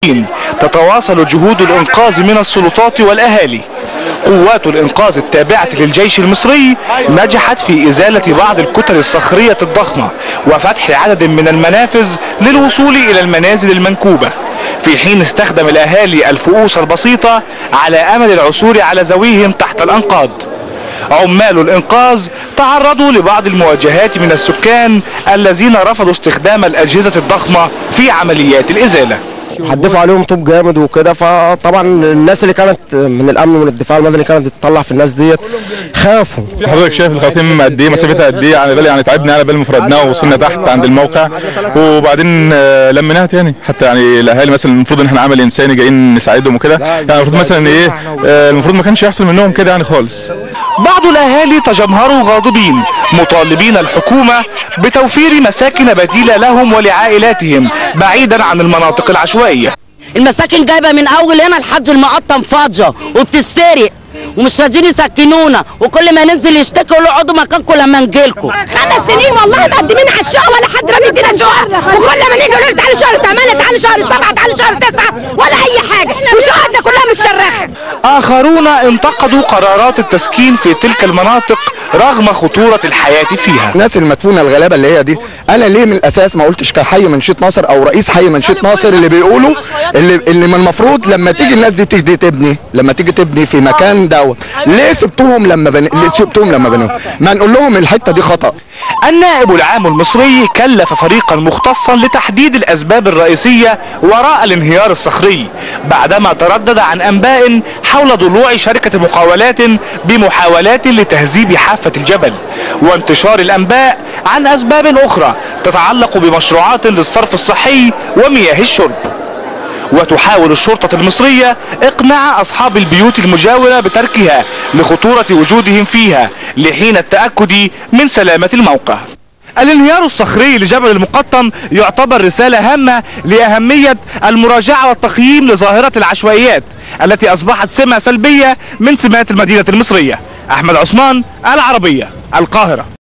تتواصل جهود الإنقاذ من السلطات والأهالي قوات الإنقاذ التابعة للجيش المصري نجحت في إزالة بعض الكتل الصخرية الضخمة وفتح عدد من المنافذ للوصول إلى المنازل المنكوبة في حين استخدم الأهالي الفؤوس البسيطة على أمل العثور على ذويهم تحت الأنقاض عمال الإنقاذ تعرضوا لبعض المواجهات من السكان الذين رفضوا استخدام الأجهزة الضخمة في عمليات الإزالة حدفوا عليهم طوب جامد وكده فطبعا الناس اللي كانت من الامن ومن الدفاع المدني كانت بتطلع في الناس ديت خافوا حضرتك شايف الخواتيم قد ايه مسافتها قد ايه على بالي يعني تعبنا على بال ما فردناها ووصلنا تحت عند الموقع وبعدين آه، لميناها تاني حتى يعني الاهالي مثلا المفروض ان احنا عمل انساني جايين نساعدهم وكده يعني المفروض مثلا ايه آه، المفروض ما كانش يحصل منهم كده يعني خالص بعض الأهالي تجمهروا غاضبين مطالبين الحكومة بتوفير مساكن بديلة لهم ولعائلاتهم بعيدا عن المناطق العشوائية المساكن جايبه من اول هنا لحد المقطم فاضيه وبتسترق ومش راضيين يسكنونا وكل ما ننزل يشتكوا يقولوا اقعدوا مكانكم لما نجيلكم خمس سنين والله مقدمين على الشقه ولا حد راضي يدينا شقه وكل ما نيجي يقولوا لنا تعالي شهر 8 تعالي شهر 7 تعالي شهر 9 ولا اي حاجه وشقتنا كلها متشرخه آخرون انتقدوا قرارات التسكين في تلك المناطق رغم خطورة الحياة فيها الناس المدفونه الغلابه اللي هي دي انا ليه من الاساس ما قلتش كحي منشيه ناصر او رئيس حي منشيه ناصر اللي بيقولوا اللي اللي من المفروض لما تيجي الناس دي تيجي تبني لما تيجي تبني في مكان دوت ليه سبتوهم لما بن... ليه سبتوهم لما بنوا ما نقول لهم الحته دي خطا النائب العام المصري كلف فريقا مختصا لتحديد الأسباب الرئيسية وراء الانهيار الصخري بعدما تردد عن أنباء حول ضلوع شركة مقاولات بمحاولات لتهذيب حافة الجبل وانتشار الأنباء عن أسباب أخرى تتعلق بمشروعات للصرف الصحي ومياه الشرب وتحاول الشرطة المصرية إقناع أصحاب البيوت المجاورة بتركها لخطورة وجودهم فيها لحين التأكد من سلامة الموقع الانهيار الصخري لجبل المقطم يعتبر رسالة هامة لأهمية المراجعة والتقييم لظاهرة العشوائيات التي أصبحت سمة سلبية من سمات المدينة المصرية أحمد عثمان العربية القاهرة